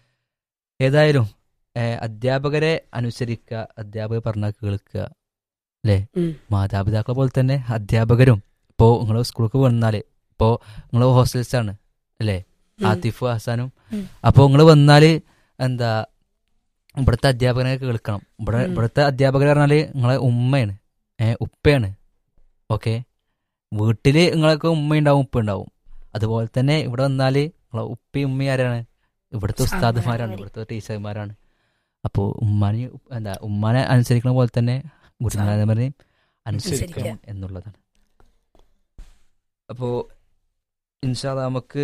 ഏതായാലും ഏ, അധ്യാപകരെ അനുസരിക്കുക അധ്യാപകർ പറഞ്ഞാൽ കേൾക്കുക അല്ലേ ഉം. മാതാപിതാക്കളെ പോലെ തന്നെ അധ്യാപകരും ഇപ്പോൾ നിങ്ങൾ സ്കൂൾക്ക് വന്നാൽ ഇപ്പോൾ നിങ്ങൾ ഹോസ്റ്റൽസാണ് അല്ലേ ആതിഫ് ഹസാനും ഉം. അപ്പോൾ നിങ്ങൾ വന്നാൽ എന്താ ഇവിടുത്തെ അധ്യാപകനെ കേൾക്കണം ഇവിടെ ഉം. ഇവിടുത്തെ അധ്യാപകർ പറഞ്ഞാൽ നിങ്ങളെ ഉമ്മയാണ് ഏ ഉപ്പയാണ് ഓക്കെ വീട്ടിൽ നിങ്ങൾക്ക് ഉമ്മ ഉണ്ടാവും ഉപ്പ ഉണ്ടാവും അതുപോലെ തന്നെ ഇവിടെ വന്നാൽ നിങ്ങളെ ഉപ്പയും ഉമ്മയും ആരാണ് ഇവിടുത്തെ ഉസ്താദുമാരാണ് സാറുമാര്. ഇവിടുത്തെ ടീച്ചർമാരാണ് അപ്പോൾ ഉമ്മാനെ എന്താ ഉമ്മാനെ അനുസരിക്കുന്ന പോലെ തന്നെ ഗുരുനാഥന്മാരെയും അനുസരിക്കണം അനുസരിക്കുക. എന്നുള്ളതാണ് അപ്പോൾ ഇൻഷാല്ല നമുക്ക്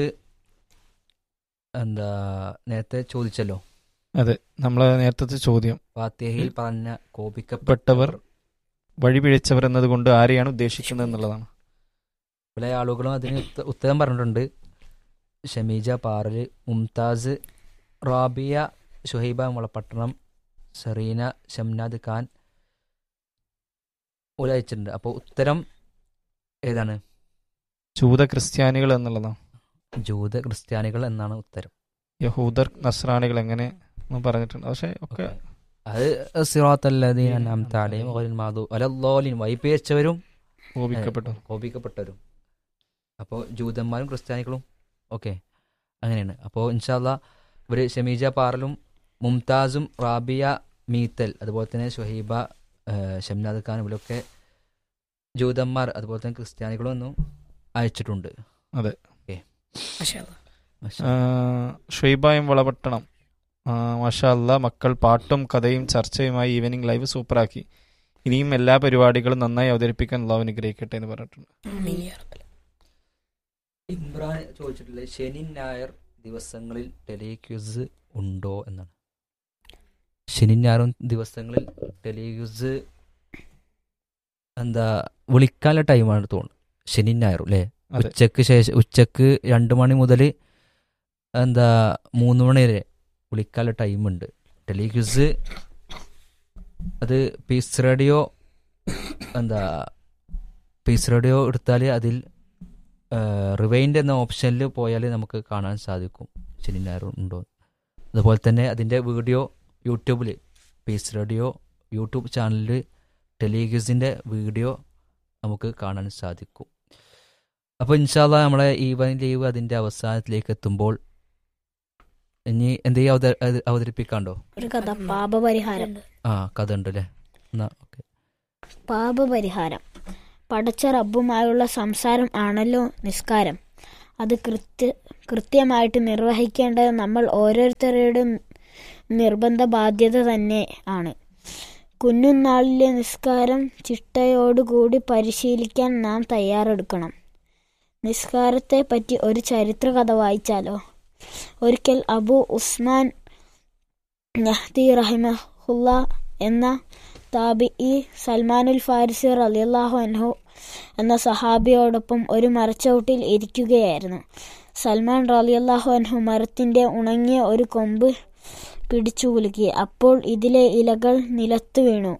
എന്താ നേരത്തെ ചോദിച്ചല്ലോ അതെ നമ്മളെ നേരത്തെ ചോദ്യം ഫാത്തിഹയിൽ പറഞ്ഞ കോപിക്കപ്പെട്ടവർ പെട്ടവർ വഴിപിഴച്ചവർ എന്നതുകൊണ്ട് ആരെയാണ് ഉദ്ദേശിക്കുന്നത് എന്നുള്ളതാണ് പല ആളുകളും അതിന് ഉത്ത- ഉത്തരം പറഞ്ഞിട്ടുണ്ട് ഷമീജ പാറല് മുംതാസ് റാബിയ ഷുഹൈബ മുളപ്പട്ടണം സെറീന ഷംനാദ് ഖാൻ ഒരു അയച്ചിട്ടുണ്ട് അപ്പോൾ ഉത്തരം ഏതാണ് ജൂത ക്രിസ്ത്യാനികൾ എന്നുള്ളതാണ് ജൂത ക്രിസ്ത്യാനികൾ എന്നാണ് ഉത്തരം യഹൂദർ നസ്രാണികൾ എങ്ങനെ എന്ന് പറഞ്ഞിട്ടുണ്ട് പക്ഷെ ഒക്കെ അത് സിറാത്തല്ലദീന അൻഅംത അലൈഹിം ഗൈറിൽ മഗ്ദൂബി വലദ്ദാലിൻ വൈപേച്ചവരും കോപിക്കപ്പെട്ടു കോപിക്കപ്പെട്ടവരും അപ്പോൾ ജൂതന്മാരും ക്രിസ്ത്യാനികളും ഓക്കെ അങ്ങനെയാണ് അപ്പോൾ ഇൻഷാല്ല ഇവർ ഷമീജ പാറലും മുംതാസും റാബിയ മീത്തൽ അതുപോലെ തന്നെ ഷുഹൈബ ഏഹ്, ഷംനാദ് ഖാൻ ഇവരൊക്കെ ജൂതന്മാർ അതുപോലെ തന്നെ ക്രിസ്ത്യാനികളും ഒന്നും അയച്ചിട്ടുണ്ട് മാഷാ അല്ലാ. മാഷാ. ഷുൈബായും വളപട്ടണം മാഷാ അല്ല മക്കൾ പാട്ടും കഥയും ചർച്ചയുമായി ഈവനിങ് ലൈവ് സൂപ്പറാക്കി ഇനിയും എല്ലാ പരിപാടികളും നന്നായി അവതരിപ്പിക്കാൻ അള്ളാഹു അനുഗ്രഹിക്കട്ടെ എന്ന് പറഞ്ഞിട്ടുണ്ട് ആമീൻ യാ റബ്ബൽ. ഇമ്രാൻ ചോദിച്ചിട്ടുള്ളത് ശനി ഞായർ ദിവസങ്ങളിൽ ടെലിക്യൂസ് ഉണ്ടോ എന്നാണ് ശനി ഞായറും ദിവസങ്ങളിൽ ടെലിക്യൂസ് എന്താ വിളിക്കാനുള്ള ടൈമാണ് തോന്നുന്നു ശനി ഞായറും അല്ലേ അതെ ഉച്ചക്ക് ശേഷം ഉച്ചക്ക് രണ്ട് മണി മുതൽ എന്താ മൂന്ന് മണി വരെ വിളിക്കാനുള്ള ടൈമുണ്ട് ടെലിക്യൂസ് അത് പീസ് റേഡിയോ എന്താ പീസ് റേഡിയോ എടുത്താൽ അതിൽ റിവൈൻഡ് എന്ന ഓപ്ഷനിൽ പോയാൽ നമുക്ക് കാണാൻ സാധിക്കും ശനി ഞായറും ഉണ്ടോ അതുപോലെ തന്നെ അതിൻ്റെ വീഡിയോ യൂട്യൂബിൽ പീസ് റേഡിയോ യൂട്യൂബ് ചാനലിൽ ടെലിഗ്യൂസിൻ്റെ വീഡിയോ നമുക്ക് കാണാൻ സാധിക്കും അപ്പോൾ ഇൻഷാല്ല നമ്മളെ ഈവൻ ലീവ് അതിൻ്റെ അവസാനത്തിലേക്ക് എത്തുമ്പോൾ ഇനി എന്തെങ്കിലും അവത അത് അവതരിപ്പിക്കാണ്ടോ ഒരു കഥ പാപപരിഹാരം ആ കഥ ഉണ്ട് അല്ലേ എന്നാ ഓക്കെ പാപപരിഹാരം പടച്ച റബ്ബുമായുള്ള സംസാരം ആണല്ലോ നിസ്കാരം അത് കൃത്യ കൃത്യമായിട്ട് നിർവഹിക്കേണ്ടത് നമ്മൾ ഓരോരുത്തരുടെയും നിർബന്ധ ബാധ്യത തന്നെ ആണ് കുഞ്ഞുനാളിലെ നിസ്കാരം ചിട്ടയോടുകൂടി പരിശീലിക്കാൻ നാം തയ്യാറെടുക്കണം നിസ്കാരത്തെ പറ്റി ഒരു ചരിത്ര കഥ വായിച്ചാലോ ഒരിക്കൽ അബു ഉസ്മാൻ നഹ്ദി റഹിമഹുല്ല എന്ന താബിഇ സൽമാനുൽ ഫാരിസി റളിയല്ലാഹു അൻഹു എന്ന സഹാബിയോടൊപ്പം ഒരു മരച്ചവിട്ടിൽ ഇരിക്കുകയായിരുന്നു സൽമാൻ റളിയല്ലാഹു അൻഹു മരത്തിന്റെ ഉണങ്ങിയ ഒരു കൊമ്പ് പിടിച്ചു കുലുക്കി അപ്പോൾ ഇതിലെ ഇലകൾ നിലത്ത് വീണു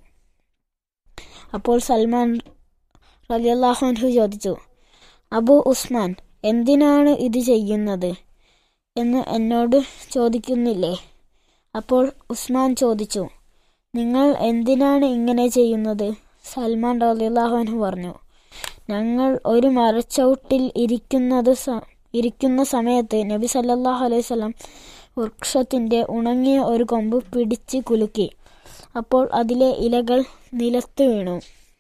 അപ്പോൾ സൽമാൻ റളിയല്ലാഹു അൻഹു ചോദിച്ചു അബു ഉസ്മാൻ എന്തിനാണ് ഇത് ചെയ്യുന്നത് എന്ന് എന്നോട് ചോദിക്കുന്നില്ലേ അപ്പോൾ ഉസ്മാൻ ചോദിച്ചു നിങ്ങൾ എന്തിനാണ് ഇങ്ങനെ ചെയ്യുന്നത് സൽമാൻ റളിയല്ലാഹു പറഞ്ഞു ഞങ്ങൾ ഒരു മരച്ചവിട്ടിൽ ഇരിക്കുന്നത് സ- ഇരിക്കുന്ന സമയത്ത് നബി സല്ലല്ലാഹു അലൈഹി വസല്ലം വൃക്ഷത്തിന്റെ ഉണങ്ങിയ ഒരു കൊമ്പ് പിടിച്ച് കുലുക്കി അപ്പോൾ അതിലെ ഇലകൾ നിലത്ത് വീണു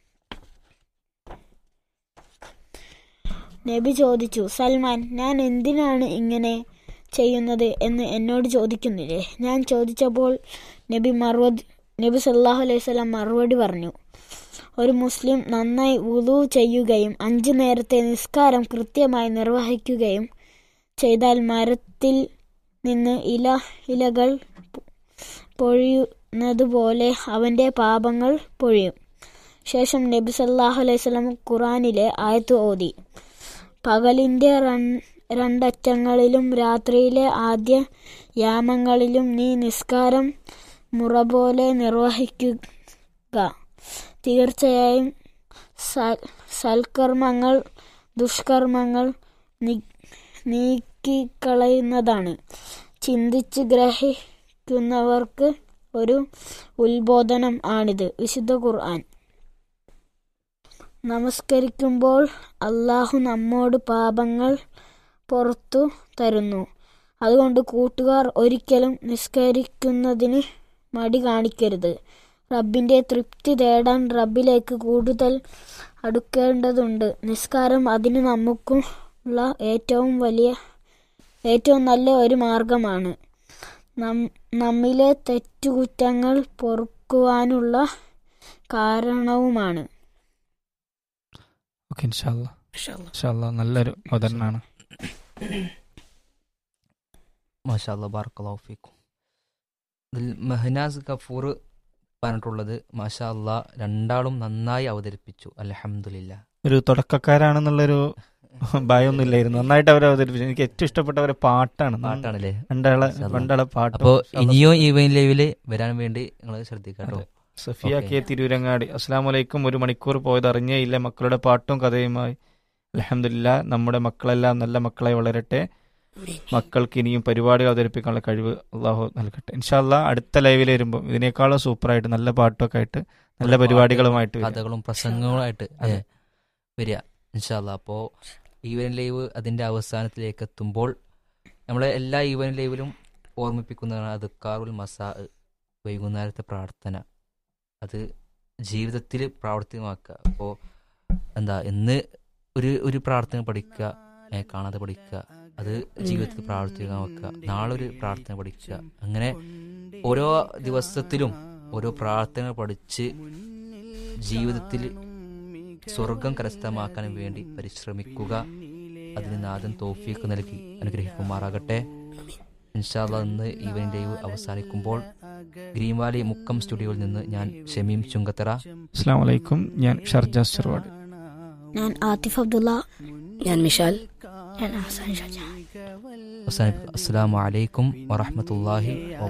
നബി ചോദിച്ചു സൽമാൻ ഞാൻ എന്തിനാണ് ഇങ്ങനെ ചെയ്യുന്നത് എന്ന് എന്നോട് ചോദിക്കുന്നില്ലേ ഞാൻ ചോദിച്ചപ്പോൾ നബി മറുപടി നബി സല്ലാഹു അലൈഹി സ്വലം മറുപടി പറഞ്ഞു ഒരു മുസ്ലിം നന്നായി വുളു ചെയ്യുകയും അഞ്ചു നേരത്തെ നിസ്കാരം കൃത്യമായി നിർവഹിക്കുകയും ചെയ്താൽ മരത്തിൽ നിന്ന് ഇല ഇലകൾ പൊഴിയുന്നത് പോലെ അവന്റെ പാപങ്ങൾ പൊഴിയും ശേഷം നബി സല്ലാഹു അലൈഹി സ്വലം ഖുറാനിലെ ആയത്ത് ഓതി പകലിന്റെ റൺ- രണ്ടറ്റങ്ങളിലും രാത്രിയിലെ ആദ്യ യാമങ്ങളിലും നീ നിസ്കാരം മുറ പോലെ നിർവഹിക്കുക തീർച്ചയായും സൽ- സൽക്കർമ്മങ്ങൾ ദുഷ്കർമ്മങ്ങൾ നി- നീക്കിക്കളയുന്നതാണ് ചിന്തിച്ച് ഗ്രഹിക്കുന്നവർക്ക് ഒരു ഉത്ബോധനം ആണിത് വിശുദ്ധ ഖുർആൻ നമസ്കരിക്കുമ്പോൾ അള്ളാഹു നമ്മോട് പാപങ്ങൾ പുറത്തു തരുന്നു അതുകൊണ്ട് കൂട്ടുകാർ ഒരിക്കലും നിസ്കരിക്കുന്നതിന് മടി കാണിക്കരുത് റബ്ബിന്റെ തൃപ്തി തേടാൻ റബ്ബിലേക്ക് കൂടുതൽ അടുക്കേണ്ടതുണ്ട് നിസ്കാരം അതിന് നമുക്കും ഉള്ള ഏറ്റവും വലിയ ഏറ്റവും നല്ല ഒരു മാർഗമാണ് നം- നമ്മിലെ തെറ്റുകുറ്റങ്ങൾ പൊറുക്കുവാനുള്ള കാരണവുമാണ് ഓക്കെ ഇൻഷാല്ല മാഷാ അല്ലാ. ഇൻഷാല്ല നല്ലൊരു അവതരണമാണ് മാഷാല്ല ബാർക്കലാഹു ഫീക്കും ഇതിൽ മെഹനാസ് ഗഫൂർ പറഞ്ഞിട്ടുള്ളത് മാഷാ അല്ലാ രണ്ടാളും നന്നായി അവതരിപ്പിച്ചു അലഹമില്ല ഒരു തുടക്കക്കാരാണെന്നുള്ളൊരു ഭയമൊന്നും ഇല്ലായിരുന്നു നന്നായിട്ട് അവർ അവതരിപ്പിച്ചു എനിക്ക് ഏറ്റവും ഇഷ്ടപ്പെട്ട അവരെ പാട്ടാണ് പാട്ടാണല്ലേ രണ്ടാളെ ഇൻഷാല്ലാ. രണ്ടാളെ പാട്ടും അപ്പോൾ ഇൻഷാല്ലാ. ഇനിയും ഈവൻ ലൈവില് വരാൻ വേണ്ടി നിങ്ങൾ ശ്രദ്ധിക്കാട്ടോ അതെ. സഫിയ ഓക്കേ. കെ തിരൂരങ്ങാടി അസ്സാം വലൈക്കും ഒരു മണിക്കൂർ പോയത് അറിഞ്ഞേ ഇല്ല മക്കളുടെ പാട്ടും കഥയുമായി അലഹമില്ല നമ്മുടെ മക്കളെല്ലാം നല്ല മക്കളായി വളരട്ടെ മക്കൾക്ക് ഇനിയും പരിപാടി അവതരിപ്പിക്കാനുള്ള കഴിവ് അള്ളാഹു നൽകട്ടെ ഇൻഷാല്ല അടുത്ത ലൈവിൽ വരുമ്പോൾ ഇതിനേക്കാളും സൂപ്പറായിട്ട് നല്ല പാട്ടൊക്കെ ആയിട്ട് നല്ല പരിപാടികളുമായിട്ട് വരാം. കഥകളും പ്രസംഗങ്ങളുമായിട്ട് അതെ. ഏ, വരിക ഇൻഷാല്ല അപ്പോൾ ഈവൻ ലൈവ് അതിന്റെ അവസാനത്തിലേക്ക് എത്തുമ്പോൾ നമ്മളെ എല്ലാ ഈവൻ ലൈവിലും ഓർമ്മിപ്പിക്കുന്നതാണ് അതുക്കാറുൽ മസാ വൈകുന്നേരത്തെ പ്രാർത്ഥന അത് ജീവിതത്തിൽ പ്രാവർത്തികമാക്കുക അപ്പോൾ എന്താ ഇന്ന് ഒരു ഒരു പ്രാർത്ഥന പഠിക്കുക ഏ, കാണാതെ പഠിക്കുക അത് ജീവിതത്തിൽ പ്രാവർത്തികം വെക്കുക നാളെ ഒരു പ്രാർത്ഥന പഠിക്കുക അങ്ങനെ ഓരോ ദിവസത്തിലും ഓരോ പ്രാർത്ഥന പഠിച്ച് ജീവിതത്തിൽ സ്വർഗം കരസ്ഥമാക്കാൻ വേണ്ടി പരിശ്രമിക്കുക അതിന് നാഥൻ തോഫീക്ക് നൽകി അനുഗ്രഹിക്കുമാറാകട്ടെ ഇൻഷാല്ല ഇന്ന് ഈവനിന്റെ അവസാനിക്കുമ്പോൾ ഗ്രീൻ വാലി മുക്കം സ്റ്റുഡിയോയിൽ നിന്ന് ഞാൻ ഷമീം ചുങ്കത്തറ അസ്സാം വലൈക്കും ഞാൻ ഷർജാസ് ചെറുവാട് ഞാൻ ആതിഫ് അബ്ദുള്ള ഞാൻ മിഷാൽ ഞാൻ ഹസൻ ഷാജഹാൻ അവസാനിപ്പിക്കുക അസ്സാം വലൈക്കും വറഹമത്തല്ലാഹി